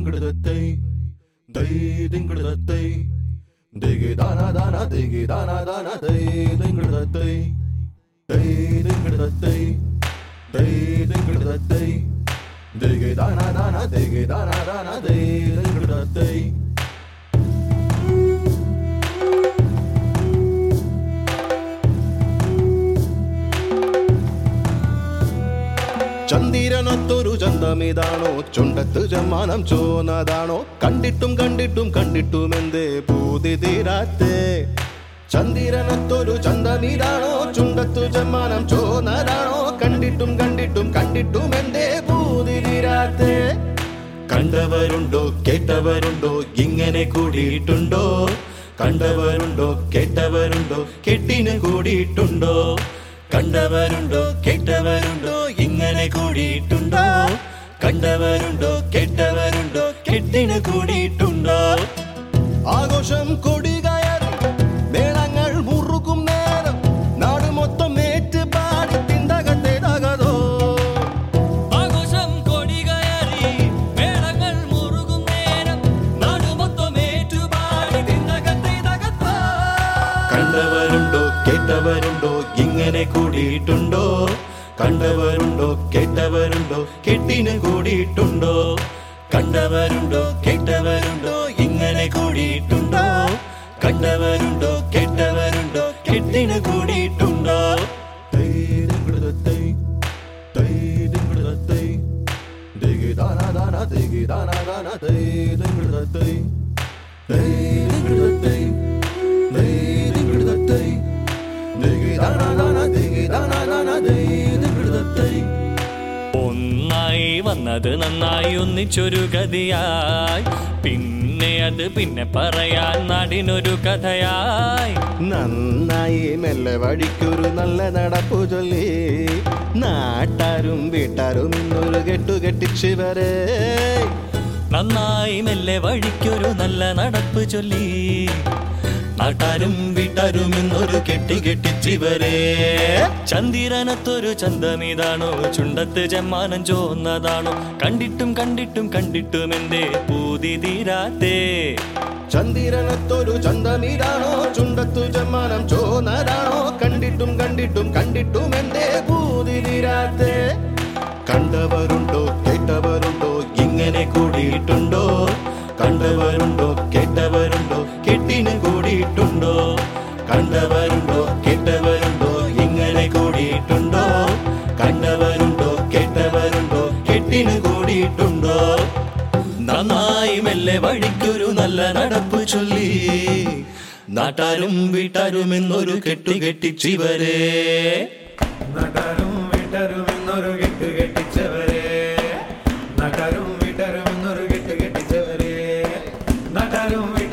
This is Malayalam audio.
ദിങ്കിടുതത്തൈ ദൈ ദിങ്കിടുതത്തൈ ദിഗി ദാന ദാന ദിഗി ദാന ദാന ദൈ ദിങ്കിടുതത്തൈ ദൈ ദിങ്കിടുതത്തൈ ദൈ ദിങ്കിടുതത്തൈ ദിഗി ദാന ദാന ദിഗി ദാന ദാന ദൈ ദിങ്കിടുതത്തൈ ചന്ദിരനൊത്തൊരു ചന്തമിതാണോ ചുണ്ടത്ത് ചമ്മാനം ചോന്നതാണോ കണ്ടിട്ടും കണ്ടിട്ടും കണ്ടിട്ടും എന്തേ പൂതി തീരാത്തേ ചന്ദിരനൊത്തൊരു ചന്തമിതാണോ ചുണ്ടത്തു ചമ്മാനം ചോന്നതാണോ കണ്ടിട്ടും കണ്ടിട്ടും കണ്ടിട്ടും എന്തേ പൂതി തീരാത്തേ കണ്ടവരുണ്ടോ കേട്ടവരുണ്ടോ ഇങ്ങനെ കൂടിയിട്ടുണ്ടോ കണ്ടവരുണ്ടോ കേട്ടവരുണ്ടോ കെട്ടിന് കൂടിയിട്ടുണ്ടോ കണ്ടവരുണ്ടോ കേട്ടവരുണ്ടോ ഇങ്ങനെ കൂടിയിട്ടുണ്ടോ കണ്ടവരുണ്ടോ കേട്ടവരുണ്ടോ കെട്ടിന് കൂടിയിട്ടുണ്ടോ ആഘോഷം കൊടികയറും മേളങ്ങൾ മുറുകും നേരം നാട് മൊത്തം ഏറ്റ് പാടി തിന്തകത്തെ തകതോ ആഘോഷം കൊടികയറി മേളങ്ങൾ മുറുകും നേരം നാടുമൊത്തം ഏറ്റുപാടി തിന്നകത്തെ തകർത്താ കണ്ടവരുണ്ടോ കേട്ടവരുണ്ടോ ഇങ്ങനെ കൂടിയിട്ടുണ്ടോ കണ്ടവരുണ്ടോ കേട്ടവരുണ്ടോ കെട്ടിന് കൂടിയിട്ടുണ്ടോ കണ്ടവരുണ്ടോ കേട്ടവരുണ്ടോ ഇങ്ങനെ കൂടിയിട്ടുണ്ടോ കണ്ടവരുണ്ടോ കേട്ടവരുണ്ടോ കെട്ടിന് കൂടിയിട്ടുണ്ടോ ദാന ദാന ദിഗി ദാന ദാന ദൈ ദിങ്കിടുതത്തൈ ദൈ ദിങ്കിടുതത്തൈ ദൈ ദിങ്കിടുതത്തൈ ദിഗി ദാന ദാന ദിഗി ദാന ദാന ദൈ ദിങ്കിടുതത്തൈ ഒന്നായി വന്നത് നന്നായി ഒന്നിച്ചൊരു ഗതിയായി പിന്നെ അത് പിന്നെ പറയാൻ നാടിനൊരു കഥയായി നന്നായി മെല്ലെ വഴിക്കൊരു നല്ല നടപ്പു ചൊല്ലി നാട്ടാരും വീട്ടാരും ഇന്നൊരു കെട്ടു കെട്ടിച്ചിവരെ നന്നായി മെല്ലെ വഴിക്കൊരു നല്ല നടപ്പ് ചൊല്ലി നാട്ടാരും വീട്ടാരും ഇന്നൊരു കെട്ടി കെട്ടിച്ചിവരെ ചന്ദിരനത്തൊരു ചന്തമിതാണോ ചുണ്ടത്ത് ചെമ്മാനം ചോന്നതാണോ കണ്ടിട്ടും കണ്ടിട്ടും കണ്ടിട്ടും എന്തേ പൂതി തീരാത്തേ ചന്ദിരനത്തൊരു ചന്തമിതാണോ ചുണ്ടത്തു ചമ്മാനം ചോന്നതാണോ കണ്ടിട്ടും കണ്ടിട്ടും കണ്ടിട്ടും എന്തേ പൂതി തീരാത്തെ കണ്ടവരുണ്ടോ കേട്ടവരുണ്ടോ ഇങ്ങനെ കൂടിയിട്ടുണ്ടോ കണ്ടവരുണ്ടോ കേട്ടവരുണ്ടോ കെട്ടിന് കൂടിയിട്ടുണ്ടോ കണ്ടവരുണ്ടോ കേട്ടവരുണ്ടോ ഇങ്ങനെ കൂടിയിട്ടുണ്ടോ കണ്ടവരുണ്ടോ കേട്ടവരുണ്ടോ കെട്ടിന് കൂടിയിട്ടുണ്ടോ നന്നായി മെല്ലെ വഴിക്കൊരു നല്ല നടപ്പ് ചൊല്ലി നാട്ടാരും വീട്ടാരും എന്നൊരു കെട്ടു കെട്ടിച്ചിവരെ നാട്ടാരും വീട്ടാരും എന്നൊരു കെട്ട് കെട്ടിച്ചവരെ നാട്ടാരും വീട്ടാരും എന്നൊരു കെട്ട് കെട്ടിച്ചവരെ നാട്ടാരും വീട്ടാരും